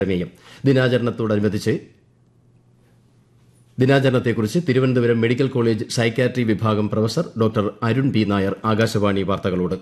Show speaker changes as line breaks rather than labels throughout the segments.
പ്രമേയം ദിനാചരണത്തോടനുബന്ധിച്ച് ദിനാചരണത്തെക്കുറിച്ച് തിരുവനന്തപുരം മെഡിക്കൽ കോളേജ് സൈക്യാട്രി വിഭാഗം professor doctor Arun P Nair Akashvani വാർത്തകളോട്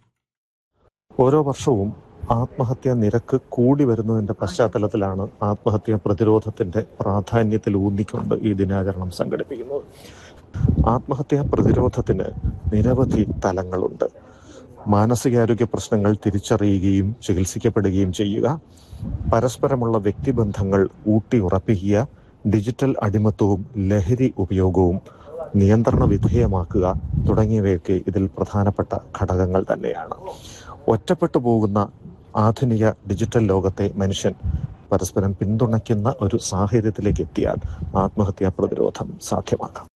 ഓരോ വർഷവും ആത്മഹത്യാ നിരക്ക് കൂടി വരുന്നതിന്റെ പശ്ചാത്തലത്തിലാണ് ആത്മഹത്യാ പ്രതിരോധത്തിന്റെ പ്രാധാന്യത്തിൽ ഊന്നിക്കൊണ്ട് ഈ ദിനാചരണം സംഘടിപ്പിക്കുന്നത് ആത്മഹത്യാ പ്രതിരോധത്തിന് നിരവധി തലങ്ങളുണ്ട് മാനസികാരോഗ്യ പ്രശ്നങ്ങൾ തിരിച്ചറിയുകയും ചികിത്സിക്കപ്പെടുകയും ചെയ്യുക പരസ്പരമുള്ള വ്യക്തിബന്ധങ്ങൾ ഊട്ടി ഉറപ്പിക്കുക ഡിജിറ്റൽ അടിമത്വവും ലഹരി ഉപയോഗവും നിയന്ത്രണ വിധേയമാക്കുക തുടങ്ങിയവയൊക്കെ ഇതിൽ പ്രധാനപ്പെട്ട ഘടകങ്ങൾ തന്നെയാണ് ഒറ്റപ്പെട്ടു പോകുന്ന ആധുനിക ഡിജിറ്റൽ ലോകത്തെ മനുഷ്യൻ പരസ്പരം പിന്തുണയ്ക്കുന്ന ഒരു സാഹചര്യത്തിലേക്ക് എത്തിയാൽ ആത്മഹത്യാ പ്രതിരോധം സാധ്യമാക്കാം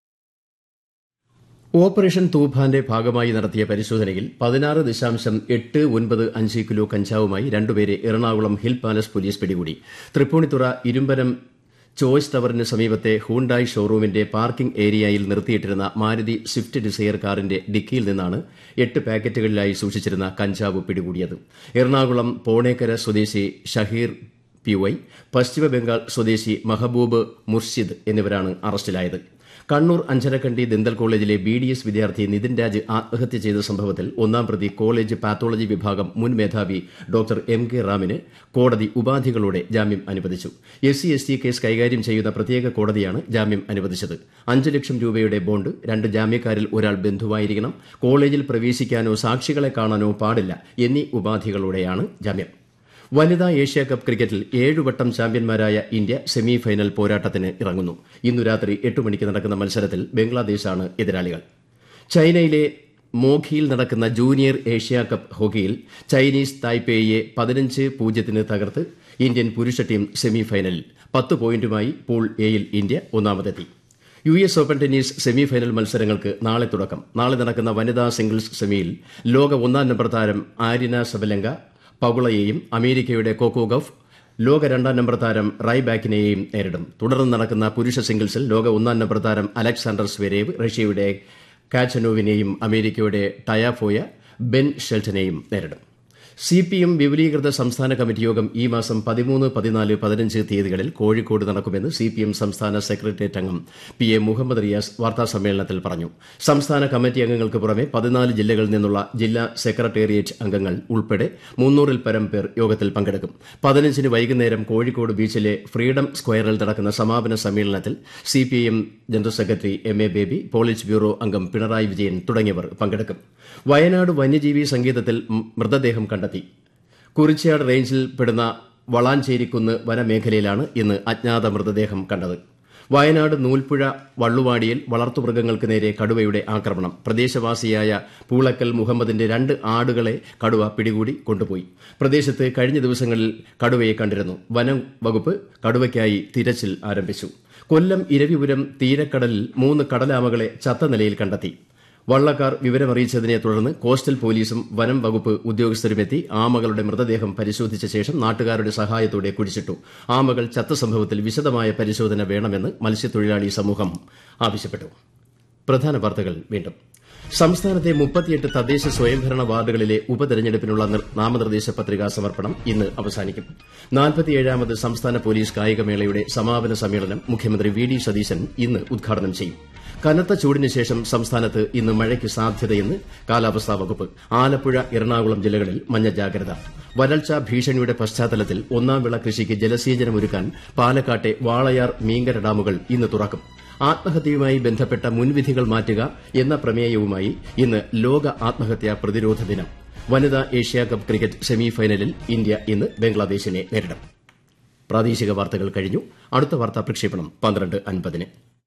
ഓപ്പറേഷൻ തൂഫാന്റെ ഭാഗമായി നടത്തിയ പരിശോധനയിൽ പതിനാറ് ദശാംശം എട്ട് ഒൻപത് അഞ്ച് കിലോ കഞ്ചാവുമായി രണ്ടുപേരെ എറണാകുളം ഹിൽ പാലസ് പോലീസ് പിടികൂടി തൃപ്പൂണിത്തുറ ഇരുമ്പരം ചോയ്സ് ടവറിന് സമീപത്തെ ഹൂണ്ടായ് ഷോറൂമിന്റെ പാർക്കിംഗ് ഏരിയയിൽ നിർത്തിയിട്ടിരുന്ന മാരുതി സ്വിഫ്റ്റ് ഡിസയർ കാറിന്റെ ഡിക്കിയിൽ നിന്നാണ് എട്ട് പാക്കറ്റുകളിലായി സൂക്ഷിച്ചിരുന്ന കഞ്ചാവ് പിടികൂടിയത് എറണാകുളം പോണേക്കര സ്വദേശി ഷഹീർ പി വൈ പശ്ചിമബംഗാൾ സ്വദേശി മഹബൂബ് മുർഷിദ് എന്നിവരാണ് അറസ്റ്റിലായത് കണ്ണൂർ അഞ്ചരക്കണ്ടി ദന്തൽ കോളേജിലെ ബി ഡി എസ് വിദ്യാർത്ഥി നിതിൻ രാജ് ആത്മഹത്യ ചെയ്ത സംഭവത്തിൽ ഒന്നാം പ്രതി കോളേജ് പാത്തോളജി വിഭാഗം മുൻ മേധാവി ഡോക്ടർ എം കെ റാമിന് കോടതി ഉപാധികളോടെ ജാമ്യം അനുവദിച്ചു S C S T case കൈകാര്യം ചെയ്യുന്ന പ്രത്യേക കോടതിയാണ് ജാമ്യം അനുവദിച്ചത് അഞ്ച് ലക്ഷം രൂപയുടെ ബോണ്ട് രണ്ട് ജാമ്യക്കാരിൽ ഒരാൾ ബന്ധുവായിരിക്കണം കോളേജിൽ പ്രവേശിക്കാനോ സാക്ഷികളെ കാണാനോ പാടില്ല എന്നീ ഉപാധികളോടെയാണ് ജാമ്യം വനിതാ ഏഷ്യ കപ്പ് ക്രിക്കറ്റിൽ ഏഴുവട്ടം ചാമ്പ്യന്മാരായ ഇന്ത്യ സെമി ഫൈനൽ പോരാട്ടത്തിന് ഇറങ്ങുന്നു ഇന്നു രാത്രി എട്ട് മണിക്ക് നടക്കുന്ന മത്സരത്തിൽ ബംഗ്ലാദേശാണ് എതിരാളികൾ ചൈനയിലെ മോഖിയിൽ നടക്കുന്ന ജൂനിയർ ഏഷ്യ കപ്പ് ഹോക്കിയിൽ ചൈനീസ് തായ്പേയിയെ പതിനഞ്ച് പൂജ്യത്തിന് തകർത്ത് ഇന്ത്യൻ പുരുഷ ടീം സെമി ഫൈനലിൽ പത്ത് പോയിന്റുമായി പൂൾ എയിൽ ഇന്ത്യ ഒന്നാമതെത്തി U S open tennis semi final മത്സരങ്ങൾക്ക് നാളെ തുടക്കം നാളെ നടക്കുന്ന വനിതാ സിംഗിൾസ് സെമിയിൽ ലോക ഒന്നാം നമ്പർ താരം ആര്യന സബലങ്ക പകുളയെയും അമേരിക്കയുടെ കോക്കോ ഗഫ് ലോക രണ്ടാം നമ്പർ താരം റൈബാക്കിനെയും നേരിടും തുടർന്ന് നടക്കുന്ന പുരുഷ സിംഗിൾസിൽ ലോക ഒന്നാം നമ്പർ താരം അലക്സാണ്ടർ സ്വരേവ് റഷ്യയുടെ കാച്ചനോവിനെയും അമേരിക്കയുടെ ടയാഫോയ ബെൻ ഷെൽറ്റനെയും നേരിടും സി പി എം വിപുലീകൃത സംസ്ഥാന കമ്മിറ്റി യോഗം ഈ മാസം പതിമൂന്ന് പതിനാല് പതിനഞ്ച് തീയതികളിൽ കോഴിക്കോട് നടക്കുമെന്ന് സി പി എം സംസ്ഥാന സെക്രട്ടേറിയറ്റ് അംഗം പി എ മുഹമ്മദ് റിയാസ് വാർത്താസമ്മേളനത്തിൽ പറഞ്ഞു സംസ്ഥാന കമ്മിറ്റി അംഗങ്ങൾക്ക് പുറമെ പതിനാല് ജില്ലകളിൽ നിന്നുള്ള ജില്ലാ സെക്രട്ടേറിയറ്റ് അംഗങ്ങൾ ഉൾപ്പെടെ മുന്നൂറിൽ പരം പേർ യോഗത്തിൽ പങ്കെടുക്കും പതിനഞ്ചിന് വൈകുന്നേരം കോഴിക്കോട് ബീച്ചിലെ ഫ്രീഡം സ്ക്വയറിൽ നടക്കുന്ന സമാപന സമ്മേളനത്തിൽ C P I M general secretary M A Baby politburo അംഗം പിണറായി വിജയൻ തുടങ്ങിയവർ പങ്കെടുക്കും വയനാട് വന്യജീവി സങ്കേതത്തിൽ മൃതദേഹം കണ്ടെത്തി കുറിച്യാട് റേഞ്ചിൽ പെടുന്ന വളാഞ്ചേരിക്കുന്ന് വനമേഖലയിലാണ് ഇന്ന് അജ്ഞാത മൃതദേഹം കണ്ടത് വയനാട് നൂൽപ്പുഴ വള്ളുവാടിയിൽ വളർത്തുമൃഗങ്ങൾക്ക് നേരെ കടുവയുടെ ആക്രമണം പ്രദേശവാസിയായ പൂളക്കൽ മുഹമ്മദിന്റെ രണ്ട് ആടുകളെ കടുവ പിടികൂടി കൊണ്ടുപോയി പ്രദേശത്ത് കഴിഞ്ഞ ദിവസങ്ങളിൽ കടുവയെ കണ്ടിരുന്നു വനം വകുപ്പ് കടുവയ്ക്കായി തിരച്ചിൽ ആരംഭിച്ചു കൊല്ലം ഇരവിപുരം തീരക്കടലിൽ മൂന്ന് കടലാമകളെ ചത്ത നിലയിൽ കണ്ടെത്തി വള്ളക്കാർ വിവരമറിയിച്ചതിനെ തുടർന്ന് കോസ്റ്റൽ പോലീസും വനം വകുപ്പ് ഉദ്യോഗസ്ഥരുമെത്തി ആമകളുടെ മൃതദേഹം പരിശോധിച്ച ശേഷം നാട്ടുകാരുടെ സഹായത്തോടെ കുഴിച്ചിട്ടു ആമകൾ ചത്ത സംഭവത്തിൽ വിശദമായ പരിശോധന വേണമെന്ന് മത്സ്യത്തൊഴിലാളി സമൂഹം ആവശ്യപ്പെട്ടു പ്രധാന വാർത്തകൾ വീണ്ടും സംസ്ഥാനത്തെ മുപ്പത്തിയെട്ട് തദ്ദേശ സ്വയംഭരണ വാർഡുകളിലെ ഉപതെരഞ്ഞെടുപ്പിനുള്ള നാമനിർദ്ദേശ പത്രികാ സമർപ്പണം ഇന്ന് അവസാനിക്കും നാൽപ്പത്തിയേഴാമത് സംസ്ഥാന പോലീസ് കായികമേളയുടെ സമാപന സമ്മേളനം മുഖ്യമന്ത്രി വി ഡി സതീശൻ ഇന്ന് ഉദ്ഘാടനം ചെയ്യും കനത്ത ചൂടിന് ശേഷം സംസ്ഥാനത്ത് ഇന്ന് മഴയ്ക്ക് സാധ്യതയെന്ന് കാലാവസ്ഥാ വകുപ്പ് ആലപ്പുഴ എറണാകുളം ജില്ലകളിൽ മഞ്ഞ ജാഗ്രത വരൾച്ച ഭീഷണിയുടെ പശ്ചാത്തലത്തിൽ ഒന്നാം വിള കൃഷിക്ക് ജലസേചനമൊരുക്കാൻ പാലക്കാട്ടെ വാളയാർ മീങ്കര ഡാമുകൾ ഇന്ന് തുറക്കും ആത്മഹത്യയുമായി ബന്ധപ്പെട്ട മുൻവിധികൾ മാറ്റുക എന്ന പ്രമേയവുമായി ഇന്ന് ലോക ആത്മഹത്യാ പ്രതിരോധ ദിനം വനിതാ ഏഷ്യ കപ്പ് ക്രിക്കറ്റ് സെമി ഫൈനലിൽ ഇന്ത്യ ഇന്ന് ബംഗ്ലാദേശിനെ നേരിടും പ്രാദേശിക വാർത്തകൾ കഴിഞ്ഞു അടുത്ത വാർത്താ പ്രക്ഷേപണം പന്ത്രണ്ട് അൻപതിന്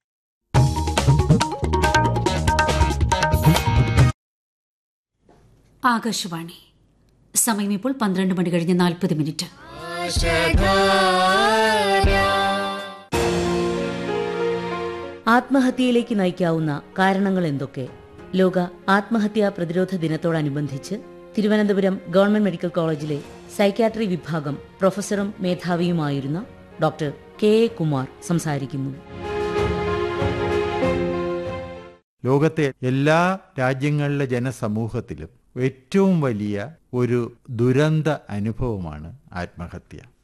ആകാശവാണി സമയം ഇപ്പോൾ പന്ത്രണ്ട് മണി കഴിഞ്ഞ് നാൽപ്പത് മിനിറ്റ്
ആത്മഹത്യയിലേക്ക് നയിക്കാവുന്ന കാരണങ്ങൾ എന്തൊക്കെ ലോക ആത്മഹത്യാ പ്രതിരോധ ദിനത്തോടനുബന്ധിച്ച് തിരുവനന്തപുരം ഗവൺമെന്റ് മെഡിക്കൽ കോളേജിലെ സൈക്യാട്രി വിഭാഗം പ്രൊഫസറും മേധാവിയുമായിരുന്ന ഡോക്ടർ കെ എ കുമാർ സംസാരിക്കുന്നു
ലോകത്തെ എല്ലാ രാജ്യങ്ങളിലെ ജനസമൂഹത്തിലും ഏറ്റവും വലിയ ഒരു ദുരന്ത അനുഭവമാണ് ആത്മഹത്യ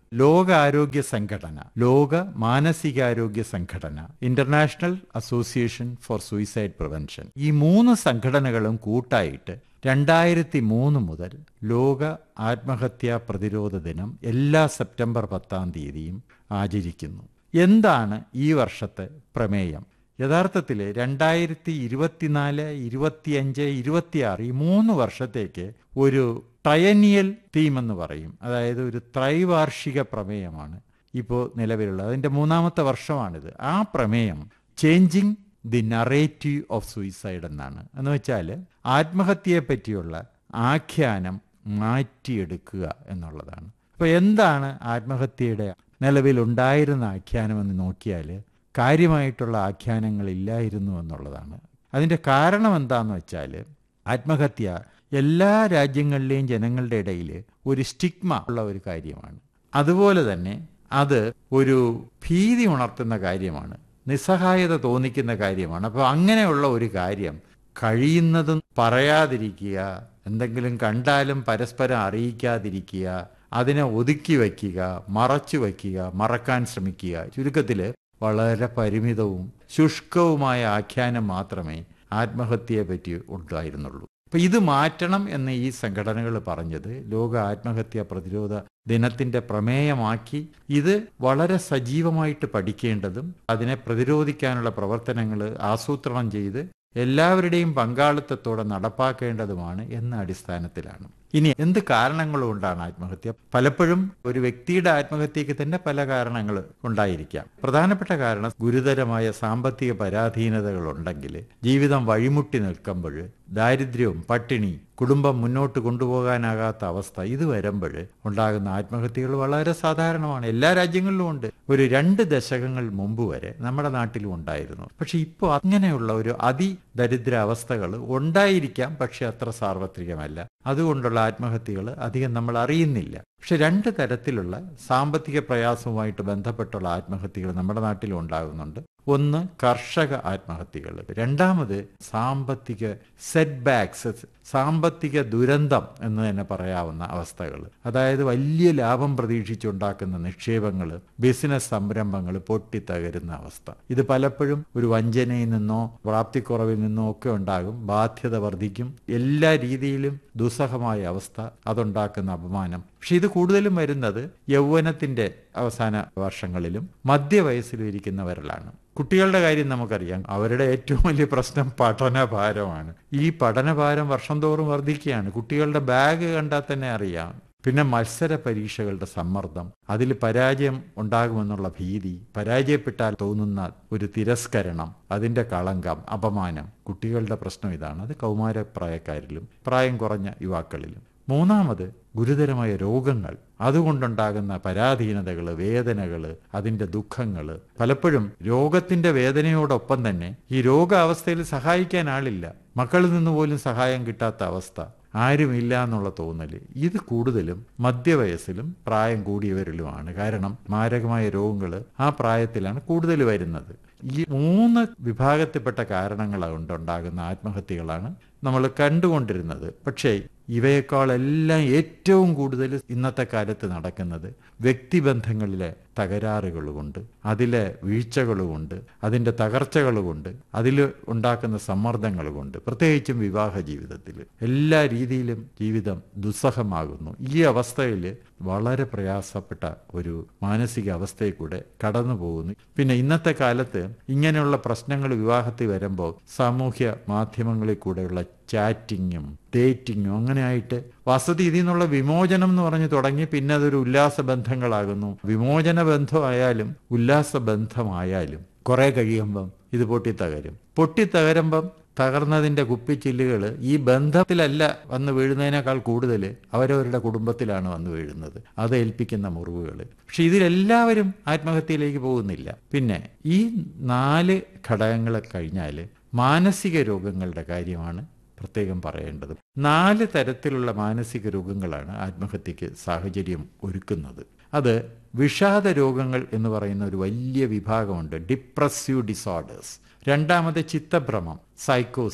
ലോകാരോഗ്യ സംഘടന ലോക മാനസികാരോഗ്യ സംഘടന international association for suicide prevention ഈ മൂന്ന് സംഘടനകളും കൂട്ടായിട്ട് രണ്ടായിരത്തി മൂന്ന് മുതൽ ലോക ആത്മഹത്യാ പ്രതിരോധ ദിനം എല്ലാ സെപ്റ്റംബർ പത്താം തീയതിയും ആചരിക്കുന്നു എന്താണ് ഈ വർഷത്തെ പ്രമേയം യഥാർത്ഥത്തിൽ രണ്ടായിരത്തി ഇരുപത്തിനാല് ഇരുപത്തിയഞ്ച് ഇരുപത്തിയാറ് ഈ മൂന്ന് വർഷത്തേക്ക് ഒരു ട്രയനിയൽ തീം എന്ന് പറയും അതായത് ഒരു ത്രൈവാർഷിക പ്രമേയമാണ് ഇപ്പോൾ നിലവിലുള്ളത് അതിൻ്റെ മൂന്നാമത്തെ വർഷമാണിത് ആ പ്രമേയം changing the narrative of suicide എന്നാണ് എന്ന് വെച്ചാൽ ആത്മഹത്യയെ പറ്റിയുള്ള ആഖ്യാനം മാറ്റിയെടുക്കുക എന്നുള്ളതാണ് അപ്പോൾ എന്താണ് ആത്മഹത്യയുടെ നിലവിലുണ്ടായിരുന്ന ആഖ്യാനമെന്ന് നോക്കിയാൽ കാര്യമായിട്ടുള്ള ആഖ്യാനങ്ങളില്ലായിരുന്നു എന്നുള്ളതാണ് അതിൻ്റെ കാരണം എന്താണെന്ന് വെച്ചാൽ ആത്മഹത്യ എല്ലാ രാജ്യങ്ങളിലെയും ജനങ്ങളുടെ ഇടയിൽ ഒരു സ്റ്റിഗ്മ ഉള്ള ഒരു കാര്യമാണ് അതുപോലെ തന്നെ അത് ഒരു ഭീതി ഉണർത്തുന്ന കാര്യമാണ് നിസ്സഹായത തോന്നിക്കുന്ന കാര്യമാണ് അപ്പോൾ അങ്ങനെയുള്ള ഒരു കാര്യം കഴിയുന്നതും പറയാതിരിക്കുക എന്തെങ്കിലും കണ്ടാലും പരസ്പരം അറിയിക്കാതിരിക്കുക അതിനെ ഒതുക്കി വയ്ക്കുക മറച്ചു വയ്ക്കുക മറക്കാൻ ശ്രമിക്കുക ചുരുക്കത്തിൽ വളരെ പരിമിതവും ശുഷ്കവുമായ ആഖ്യാനം മാത്രമേ ആത്മഹത്യയെ പറ്റി ഉണ്ടായിരുന്നുള്ളൂ അപ്പൊ ഇത് മാറ്റണം എന്ന് ഈ സംഘടനകൾ പറഞ്ഞത് ലോക ആത്മഹത്യാ പ്രതിരോധ ദിനത്തിന്റെ പ്രമേയമാക്കി ഇത് വളരെ സജീവമായിട്ട് പഠിക്കേണ്ടതും അതിനെ പ്രതിരോധിക്കാനുള്ള പ്രവർത്തനങ്ങൾ ആസൂത്രണം ചെയ്ത് എല്ലാവരുടെയും പങ്കാളിത്തത്തോടെ നടപ്പാക്കേണ്ടതുമാണ് എന്ന അടിസ്ഥാനത്തിലാണ് ഇനി എന്ത് കാരണങ്ങൾ കൊണ്ടാണ് ആത്മഹത്യ പലപ്പോഴും ഒരു വ്യക്തിയുടെ ആത്മഹത്യക്ക് തന്നെ പല കാരണങ്ങൾ ഉണ്ടായിരിക്കാം പ്രധാനപ്പെട്ട കാരണം ഗുരുതരമായ സാമ്പത്തിക പരാധീനതകൾ ഉണ്ടെങ്കിൽ ജീവിതം വഴിമുട്ടി നിൽക്കുമ്പോൾ ദാരിദ്ര്യവും പട്ടിണി കുടുംബം മുന്നോട്ട് കൊണ്ടുപോകാനാകാത്ത അവസ്ഥ ഇത് വരുമ്പോൾ ഉണ്ടാകുന്ന ആത്മഹത്യകൾ വളരെ സാധാരണമാണ് എല്ലാ രാജ്യങ്ങളിലും ഉണ്ട് ഒരു രണ്ട് ദശകങ്ങൾ മുമ്പ് വരെ നമ്മുടെ നാട്ടിലും ഉണ്ടായിരുന്നു പക്ഷെ ഇപ്പോൾ അങ്ങനെയുള്ള ഒരു അതിദരിദ്ര അവസ്ഥകൾ ഉണ്ടായിരിക്കാം പക്ഷെ അത്ര സാർവത്രികമല്ല അതുകൊണ്ടുള്ള ആത്മഹത്യകൾ അധികം നമ്മൾ അറിയുന്നില്ല പക്ഷെ രണ്ട് തരത്തിലുള്ള സാമ്പത്തിക പ്രയാസവുമായിട്ട് ബന്ധപ്പെട്ടുള്ള ആത്മഹത്യകൾ നമ്മുടെ നാട്ടിൽ ഉണ്ടാകുന്നുണ്ട് ഒന്ന് കർഷക ആത്മഹത്യകൾ രണ്ടാമത് സാമ്പത്തിക സെറ്റ് ബാക്സ് സാമ്പത്തിക ദുരന്തം എന്ന് തന്നെ പറയാവുന്ന അവസ്ഥകൾ അതായത് വലിയ ലാഭം പ്രതീക്ഷിച്ചുണ്ടാക്കുന്ന നിക്ഷേപങ്ങൾ ബിസിനസ് സംരംഭങ്ങൾ പൊട്ടിത്തകരുന്ന അവസ്ഥ ഇത് പലപ്പോഴും ഒരു വഞ്ചനയിൽ നിന്നോ പ്രാപ്തിക്കുറവിൽ നിന്നോ ഒക്കെ ഉണ്ടാകും ബാധ്യത വർദ്ധിക്കും എല്ലാ രീതിയിലും ദുസ്സഹമായ അവസ്ഥ അതുണ്ടാക്കുന്ന അപമാനം പക്ഷെ ഇത് കൂടുതലും വരുന്നത് യൗവനത്തിന്റെ അവസാന വർഷങ്ങളിലും മധ്യവയസ്സിലും ഇരിക്കുന്നവരിലാണ് കുട്ടികളുടെ കാര്യം നമുക്കറിയാം അവരുടെ ഏറ്റവും വലിയ പ്രശ്നം പഠനഭാരമാണ് ഈ പഠനഭാരം വർഷം തോറും വർദ്ധിക്കുകയാണ് കുട്ടികളുടെ ബാഗ് കണ്ടാൽ തന്നെ അറിയാം പിന്നെ മത്സര പരീക്ഷകളുടെ സമ്മർദ്ദം അതിൽ പരാജയം ഉണ്ടാകുമെന്നുള്ള ഭീതി പരാജയപ്പെട്ടാൽ തോന്നുന്ന ഒരു തിരസ്കരണം അതിന്റെ കളങ്കം അപമാനം കുട്ടികളുടെ പ്രശ്നം ഇതാണ് അത് കൗമാരപ്രായക്കാരിലും പ്രായം കുറഞ്ഞ യുവാക്കളിലും മൂന്നാമത് ഗുരുതരമായ രോഗങ്ങൾ അതുകൊണ്ടുണ്ടാകുന്ന പരാധീനതകൾ വേദനകൾ അതിന്റെ ദുഃഖങ്ങൾ പലപ്പോഴും രോഗത്തിന്റെ വേദനയോടൊപ്പം തന്നെ ഈ രോഗാവസ്ഥയിൽ സഹായിക്കാൻ ആളില്ല മക്കളിൽ നിന്ന് പോലും സഹായം കിട്ടാത്ത അവസ്ഥ ആരുമില്ല എന്നുള്ള തോന്നൽ ഇത് കൂടുതലും മധ്യവയസ്സിലും പ്രായം കൂടിയവരിലുമാണ് കാരണം മാരകമായ രോഗങ്ങൾ ആ പ്രായത്തിലാണ് കൂടുതൽ വരുന്നത് ഈ മൂന്ന് വിഭാഗത്തിൽപ്പെട്ട കാരണങ്ങൾ കൊണ്ടുണ്ടാകുന്ന ആത്മഹത്യകളാണ് നമ്മൾ കണ്ടുകൊണ്ടിരുന്നത് പക്ഷേ ഇവയെക്കാളെല്ലാം ഏറ്റവും കൂടുതൽ ഇന്നത്തെ കാലത്ത് നടക്കുന്നത് വ്യക്തിബന്ധങ്ങളിലെ തകരാറുകൾ കൊണ്ട് അതിലെ വീഴ്ചകൾ കൊണ്ട് അതിൻ്റെ തകർച്ചകൾ കൊണ്ട് അതിൽ ഉണ്ടാക്കുന്ന സമ്മർദ്ദങ്ങൾ കൊണ്ട് പ്രത്യേകിച്ചും വിവാഹ ജീവിതത്തിൽ എല്ലാ രീതിയിലും ജീവിതം ദുസ്സഹമാകുന്നു ഈ അവസ്ഥയിൽ വളരെ പ്രയാസപ്പെട്ട ഒരു മാനസിക അവസ്ഥയിൽ കൂടെ കടന്നു പോകുന്നു പിന്നെ ഇന്നത്തെ കാലത്ത് ഇങ്ങനെയുള്ള പ്രശ്നങ്ങൾ വിവാഹത്തിൽ വരുമ്പോൾ സാമൂഹ്യ മാധ്യമങ്ങളിൽ കൂടെയുള്ള ചാറ്റിങ്ങും ഡേറ്റിങ്ങും അങ്ങനെ ആയിട്ട് വസതി ഇതിൽ നിന്നുള്ള വിമോചനം എന്ന് പറഞ്ഞ് തുടങ്ങി പിന്നെ അതൊരു ഉല്ലാസ ബന്ധങ്ങളാകുന്നു വിമോചന ബന്ധമായാലും ഉല്ലാസ ബന്ധമായാലും കുറെ കഴിയുമ്പം ഇത് പൊട്ടിത്തകരും പൊട്ടിത്തകരുമ്പം തകർന്നതിന്റെ കുപ്പിച്ചില്ലുകൾ ഈ ബന്ധത്തിലല്ല വന്ന് വീഴുന്നതിനേക്കാൾ കൂടുതൽ അവരവരുടെ കുടുംബത്തിലാണ് വന്ന് വീഴുന്നത് അത് ഏൽപ്പിക്കുന്ന മുറിവുകൾ പക്ഷെ ഇതിലെല്ലാവരും ആത്മഹത്യയിലേക്ക് പോകുന്നില്ല പിന്നെ ഈ നാല് ഘടകങ്ങൾ കഴിഞ്ഞാൽ മാനസിക രോഗങ്ങളുടെ കാര്യമാണ് പ്രത്യേകം പറയേണ്ടത് നാല് തരത്തിലുള്ള മാനസിക രോഗങ്ങളാണ് ആത്മഹത്യക്ക് സാഹചര്യം ഒരുക്കുന്നത് അത് വിഷാദ രോഗങ്ങൾ എന്ന് പറയുന്ന ഒരു വലിയ വിഭാഗമുണ്ട് ഡിപ്രസീവ് ഡിസോർഡേഴ്സ് രണ്ടാമത് ചിത്തഭ്രമം സൈക്കോസിസ്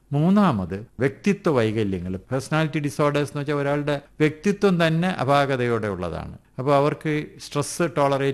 മൂന്നാമത് വ്യക്തിത്വ വൈകല്യങ്ങൾ പേഴ്സണാലിറ്റി ഡിസോർഡേഴ്സ് എന്ന് വെച്ചാൽ ഒരാളുടെ വ്യക്തിത്വം തന്നെ അപാകതയോടെ ഉള്ളതാണ് അപ്പോൾ അവർക്ക് സ്ട്രെസ് ടോളറേറ്റ്